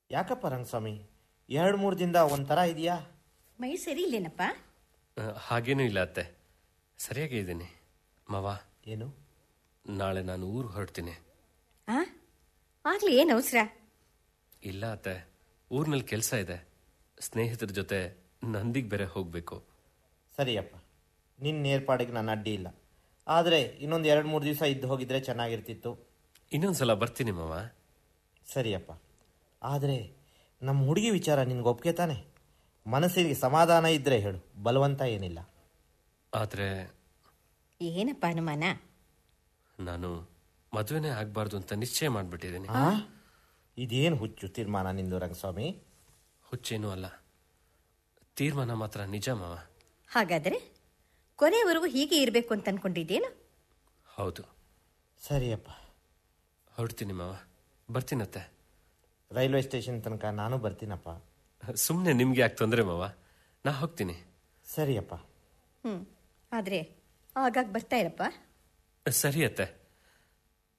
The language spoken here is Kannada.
ಯಾಕಪ್ಪ ರಂಗಸ್ವಾಮಿ ಎರಡು ಮೂರು ದಿನದ ಒಂಥರ ಇದೆಯಾ ಮೈ ಸರಿ ಇಲ್ಲೇನಪ್ಪ ಆ, ಹಾಗೇನೂ ಇಲ್ಲ ಅತ್ತೆ ಸರಿಯಾಗೇ ಇದ್ದೀನಿ ಮಾವ ಏನು ನಾಳೆ ನಾನು ಊರು ಹೊರಡ್ತೀನಿ ಆ ಆಗ್ಲಿ ಏನು ಅವಸರ ಇಲ್ಲ ಅತ್ತೆ ಊರಿನಲ್ಲಿ ಕೆಲಸ ಇದೆ ಸ್ನೇಹಿತರ ಜೊತೆ ನಂದಿಗೆ ಬೇರೆ ಹೋಗಬೇಕು ಸರಿಯಪ್ಪ ನಿನ್ನ ಏರ್ಪಾಡಿಗೆ ನಾನು ಅಡ್ಡಿ ಇಲ್ಲ ಆದರೆ ಇನ್ನೊಂದು ಎರಡು ಮೂರು ದಿವಸ ಇದ್ದು ಹೋಗಿದ್ರೆ ಚೆನ್ನಾಗಿರ್ತಿತ್ತು ಇನ್ನೊಂದ್ಸಲ ಬರ್ತೀನಿ ಮಾವ ಸರಿಯಪ್ಪ ಆದರೆ ನಮ್ಮ ಹುಡುಗಿ ವಿಚಾರ ನಿನ್ಗೆ ಒಪ್ಗೆ ತಾನೆ ಮನಸ್ಸಿಗೆ ಸಮಾಧಾನ ಇದ್ದರೆ ಹೇಳು ಬಲವಂತ ಏನಿಲ್ಲ ಆದರೆ ಏನಪ್ಪ ಅನುಮಾನ ನಾನು ಮದುವೆನೇ ಆಗಬಾರ್ದು ಅಂತ ನಿಶ್ಚಯ ಮಾಡಿಬಿಟ್ಟಿದ್ದೀನಿ ಆ? ಇದೇನು ಹುಚ್ಚು ತೀರ್ಮಾನ ನಿಂದು ರಂಗಸ್ವಾಮಿ ಹುಚ್ಚೇನೂ ಅಲ್ಲ ತೀರ್ಮಾನ ಮಾತ್ರ ನಿಜ ಮಾವ ಹಾಗಾದರೆ ಕೊನೆಯವರೆಗೂ ಹೀಗೆ ಇರಬೇಕು ಅಂತ ಅನ್ಕೊಂಡಿದ್ದೇನು ಹೌದು ಸರಿಯಪ್ಪ ಹೊರಡ್ತೀನಿ ಮಾವ ಬರ್ತೀನತ್ತೆ ರೈಲ್ವೆ ಸ್ಟೇಷನ್ ತನಕ ನಾನು ಬರ್ತೀನಪ್ಪ ಸುಮ್ಮನೆ ನಿಮ್ಗೆ ಯಾಕೆ ತೊಂದರೆ ಮಾವ ನಾ ಹೋಗ್ತೀನಿ ಸರಿಯಪ್ಪ ಹ್ಞೂ ಆದರೆ ಆಗಾಗ ಬರ್ತಾ ಇರಪ್ಪ ಸರಿ ಅತ್ತೆ